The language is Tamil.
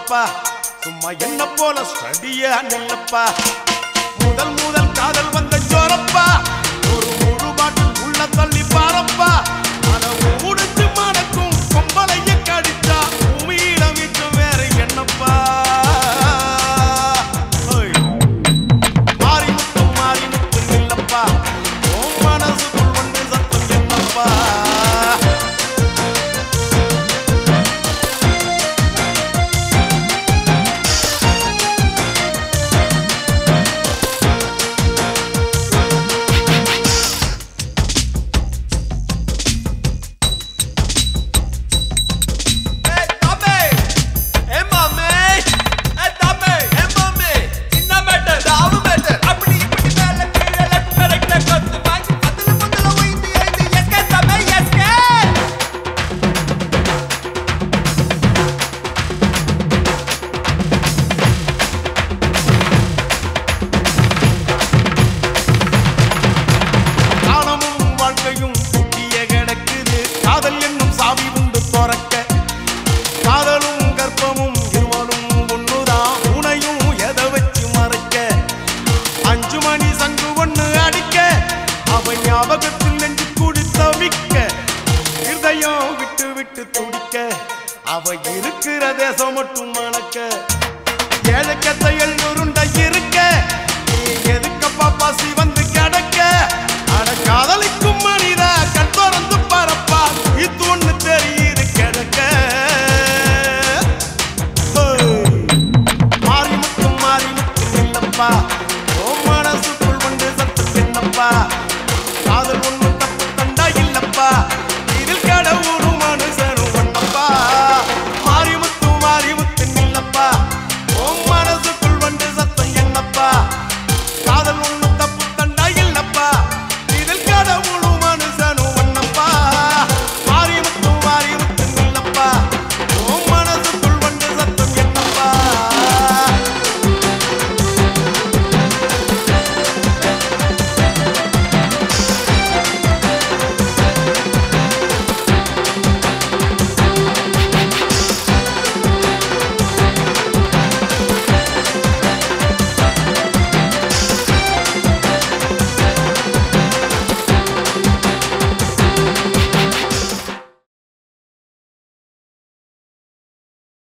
பாரப்பா சும்மா என்ன போல ஸ்டடியா நில்லப்பா முதல் முதல் காதல் வந்த ஜோரப்பா ஒரு முழு பாட்டில் உள்ள தள்ளி பாரப்பா அத முடிச்சு மணக்கும் பொம்பளைய கடிச்சா பூமியில மிச்சம் வேற என்னப்பா ஓய். மாறி முத்து மாறி முத்து நில்லப்பா உன் மனசுக்குள் வந்து சத்தம் என்னப்பா ஏய் தம்பி ஏ மாமே ஏ தம்பி ஏ மாமே சின்ன மேட்டர் தாவு மேட்டர் அப்படி இப்படி மேல கீழ லெஃப்ட் ரைட்ல கத்து வாங்கி அதுல முதல்ல உயிந்து எழுதி எஸ்கே தம்பி எஸ்கே காலமும் வாழ்க்கையும் குட்டிய கிடக்குது காதல் என்னும் சாவி உண்டு துறக்க காதலும் கர்ப்பமும் இருவரும் ஒண்ணுதான் உனையும் எதை வச்சு மறைக்க அஞ்சு மணி சங்கு ஒண்ணு அடிக்க அவன் ஞாபகத்தில் நெஞ்சு கூடி தவிக்க இருதயம் விட்டு விட்டு துடிக்க அவ இருக்கிற தேசம் மட்டும் மணக்க ஏழைக்கத்த எழுநூறுண்ட இருக்க நீ எதுக்கப்பா பசி வந்து கிடக்க அட காதலிக்கும் மனித கண் திறந்து பரப்பா இது ஒண்ணு தெரியுது கிடக்க ஹோய். மாறி முத்தும் மாறி முத்தும் இல்லப்பா ஓ மனசுக்குள் வந்து சத்து என்னப்பா காதல் ஒண்ணு